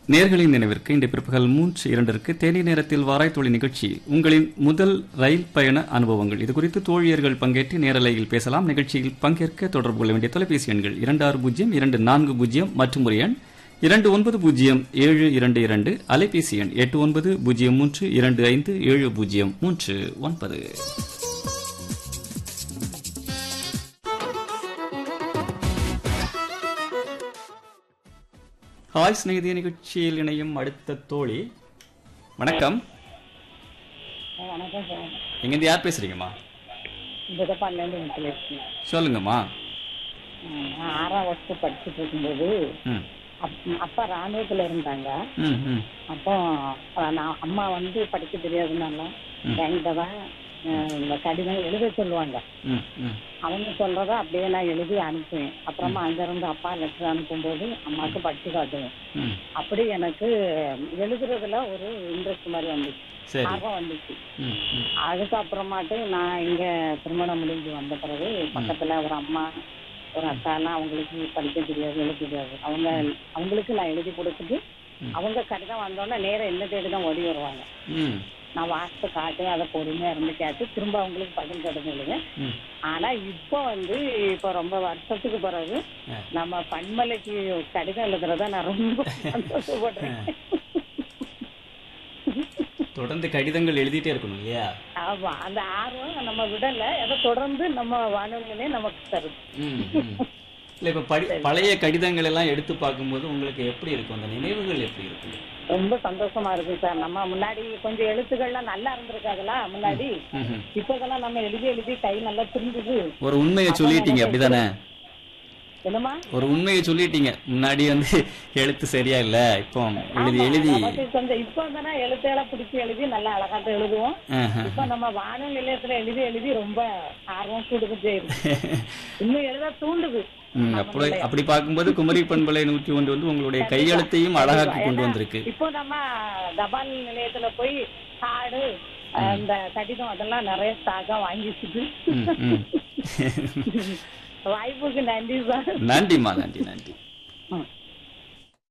நேர்களின் நினைவிற்கு இன்று பிற்பகல் மூன்று இரண்டிற்கு தேனி நேரத்தில் வாராய் தொழில் நிகழ்ச்சி உங்களின் முதல் ரயில் பயண அனுபவங்கள் இது குறித்து தோழியர்கள் பங்கேற்று நேரலையில் பேசலாம் நிகழ்ச்சியில் பங்கேற்க தொடர்பு கொள்ள வேண்டிய தொலைபேசி எண்கள் இரண்டு ஆறு பூஜ்ஜியம் இரண்டு நான்கு பூஜ்ஜியம் மற்றும் ஒரு எண் இரண்டு ஒன்பது பூஜ்ஜியம் ஏழு இரண்டு இரண்டு அலைபேசி எண் எட்டு ஒன்பது பூஜ்ஜியம் மூன்று இரண்டு ஐந்து ஏழு பூஜ்ஜியம் மூன்று ஒன்பது ஹாய் ஸ்நேகிதிய நிகழ்ச்சியில் இணையும் அடுத்த தோழி வணக்கம் வணக்கம் சார் எங்கேருந்து யார் பேசுறீங்கம்மா இந்த பன்னெண்டு முப்பது சொல்லுங்கம்மா நான் ஆறாம் வருஷம் படிச்சுட்டு இருக்கும்போது ம் அப்- அப்பா ராணுவத்துல இருந்தாங்க ம் ம் அப்போ அஹ், நான் அம்மா வந்து படிக்க தெரியாதுனால என்கிட்ட தான் அஹ், இந்த கடிதம் எழுத சொல்லுவாங்க ம் ம் அவங்க சொல்றத அப்படியே நான் எழுதி அனுப்புவேன் அப்புறமா அங்க இருந்து அப்பா லெட்டர் அனுப்பும்போது அம்மாவுக்கு படிச்சு காட்டுவேன் ம் அப்படி எனக்கு எழுதுறதுல ஒரு இன்ட்ரெஸ்ட் மாதிரி வந்துச்சு சரி ஆர்வம் வந்துச்சு ம் ம் அதுக்கப்புறமாட்டு நான் இங்க திருமணம் முடிஞ்சு வந்த பிறகு பக்கத்துல ஒரு அம்மா ஒரு அக்காலாம் அவங்களுக்கு படிக்க தெரியாது எழுத தெரியாது அவங்க அவங்களுக்கு நான் எழுதி கொடுத்துட்டு அவங்க கடிதம் வந்தோடனே நேரம் என்ன தேடி தான் ஓடி வருவாங்க ம் நான் வாசித்து காட்டு அதை பொறுமையா இருந்து கேட்டு திரும்ப அவங்களுக்கு பதில் கடிதம் எழுதுவேன் ம் ஆனா இப்போ வந்து இப்போ ரொம்ப வருஷத்துக்கு பிறகு ஆ. நம்ம பன்மலைக்கு கடிதம் எழுதுறத நான் ரொம்ப சந்தோஷப்படுறேன் தொடர்ந்து கடிதங்கள் எழுதிட்டே இருக்கணும் இல்லையா ஆமா அந்த ஆர்வம் நம்ம விடல அதை தொடர்ந்து நம்ம வானொலியிலே நமக்கு தருது ம் ம். இல்ல இப்ப படி பழைய கடிதங்கள் எல்லாம் எடுத்து பார்க்கும்போது உங்களுக்கு எப்படி இருக்கும் அந்த நினைவுகள் எப்படி இருக்கும் ரொம்ப சந்தோஷமா இருக்கு சார் நம்ம முன்னாடி கொஞ்சம் எழுத்துக்கள்லாம் நல்லா இருந்திருக்காதுல முன்னாடி ம், ம். இப்போதெல்லாம் நம்ம எழுதி எழுதி கை நல்லா திரும்புது ஒரு உண்மையை சொல்லிட்டீங்க அப்படிதானே என்னமா ஒரு உண்மையை சொல்லிட்டீங்க முன்னாடி வந்து எழுத்து சரியா இல்ல இப்போ எழுதி எழுதி நமக்கு கொஞ்சம் இப்போ தானே எழுத்தையெல்லாம் பிடிச்சி எழுதி நல்லா அழகாட்ட எழுதுவோம் ஆஹா. இப்ப நம்ம வானொலி நிலையத்துல எழுதி எழுதி ரொம்ப ஆர்வம் கூடுதே இருக்கு இன்னும் எழுத தூண்டுது ம், அப்படி அப்படி பார்க்கும்போது குமரி பண்பலை நூற்றி ஒன்று வந்து உங்களுடைய கையெழுத்தையும் அழகாக்கி கொண்டு வந்திருக்கு இப்போ நம்ம தபால் நிலையத்துல போய் கார்டு அந்த கடிதம் அதெல்லாம் நிறைய ஸ்டாக்கா வாங்கி வச்சுட்டு ம், ம். வாய்ப்புக்கு நன்றி சார் நன்றிம்மா நன்றி நன்றி ம்.